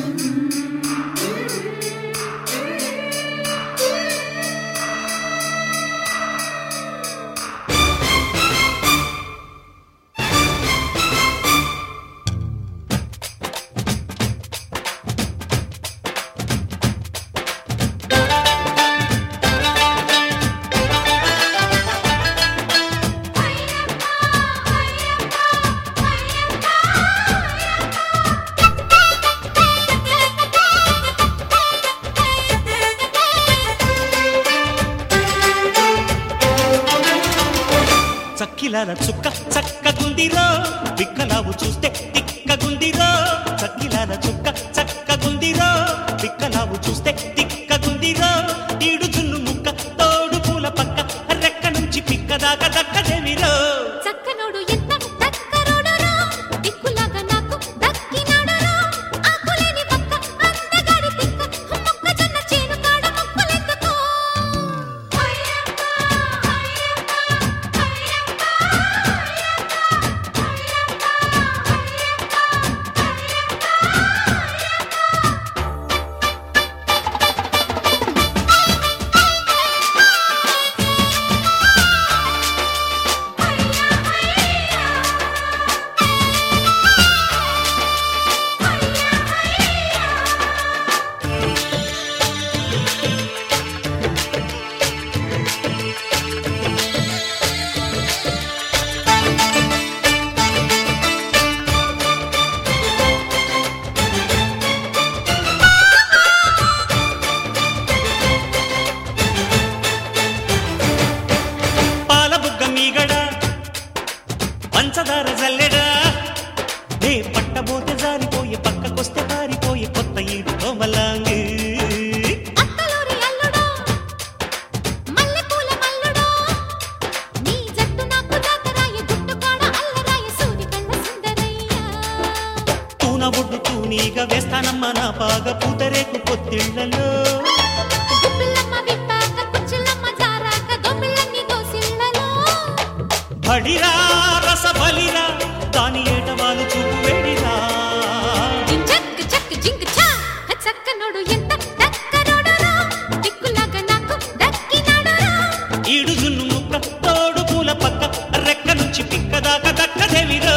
చక్కిలాల చుక్క చక్కగుందిరో బిక్కలావు చూస్తే తిక్కగుందిరో చక్కిలాల చుక్క చక్కగుందిరో బిక్కలావు చూస్తే తిక్కగుందిరో ఈడు జున్ను ముక్క తోడు పూల పక్క రెక్క నుంచి పిక్క దాకా దక్కదేవిరో చక్కనోడు ఎంత చక్కరోడురా దిక్కులాగా నాకు దక్కినాడురా ఆకులేని పక్క అందగాడి తిక్క మొక్కజొన్న చేను కాడ మొక్కలెత్తుకో పాల బుగ్గ మీగడ పంచదార జల్లెడా నే పట్టబోతే జారిపోయి పక్కకొస్తే పారిపోయి కొత్త ఈడు కోమలాంగి అత్తలూరి అల్లుడా మల్లెపూల మల్లుడా నీ జట్టు నాకు జాతరాయ గుట్టు కాడ అల్లరాయ సూది కళ్ళ సుందరయ్యా తూన ఒడ్డు తూనీగా వేస్తానమ్మ నా పాగ పూతరేకు పొత్తిళ్లలో గుప్పిల్లమ్మ విప్పాక కుచ్చులమ్మ జారాక దొమ్మిళ్ళన్ని దోసిళ్ళలో బడిరా రస బలిరా దాని ఏటవాలు చూపు వేడిరా జింజక్ చక్ జింక్ చా చక్కనోడు ఎంత దక్కనోడురా దిక్కులాగా నాకు దక్కినాడురా ఈడు జున్ను ముక్క తోడు పూల పక్క రెక్క నుంచి పిక్క దాకా దక్కదేవిరో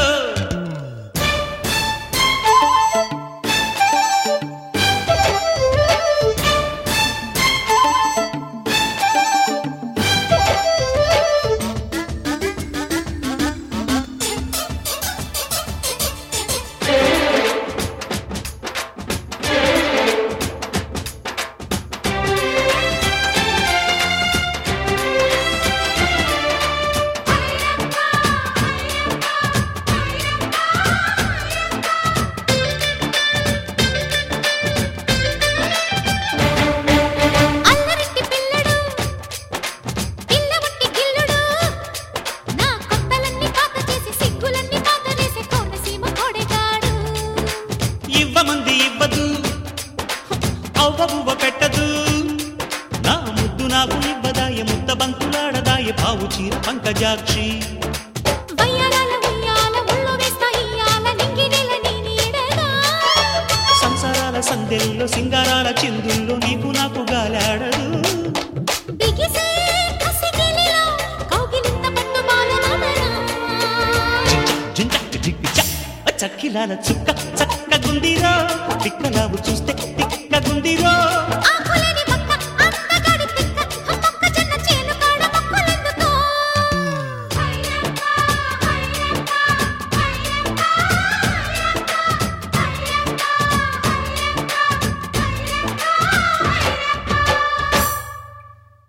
అల్లరింటి పిల్లడు పిల్లవట్టి గిల్లుడు నా కొత్తలన్నీ పాత చేసి సిగ్గులన్నీ పాత వేసే కోనసీమ కోడెగాడు ఇవ్వమంది ఇవ్వదు అవ్వబువ్వ పెట్టదు నా ముద్దు నాకు ఇవ్వదాయ ముద్ద బంతులాడదాయ పావు చీర పంకజాక్షి వయ్యారాల ఉయ్యాల ఉళ్ళు వేస్తా ఇయ్యాల నింగినెల నీ నీడగా సంసారాల సందెల్లో సింగారాల చిందుల్లో నీకు నాకు గాలాడదు బిగిసే కసిగిలిలో కౌగిలింత పట్టు బాలనాదనా జింజక్ జిగ్ జ. చక్కిలాల చుక్క చక్కగుందిరో తిక్కలావు చూస్తే తిక్కగుందిరో ఆ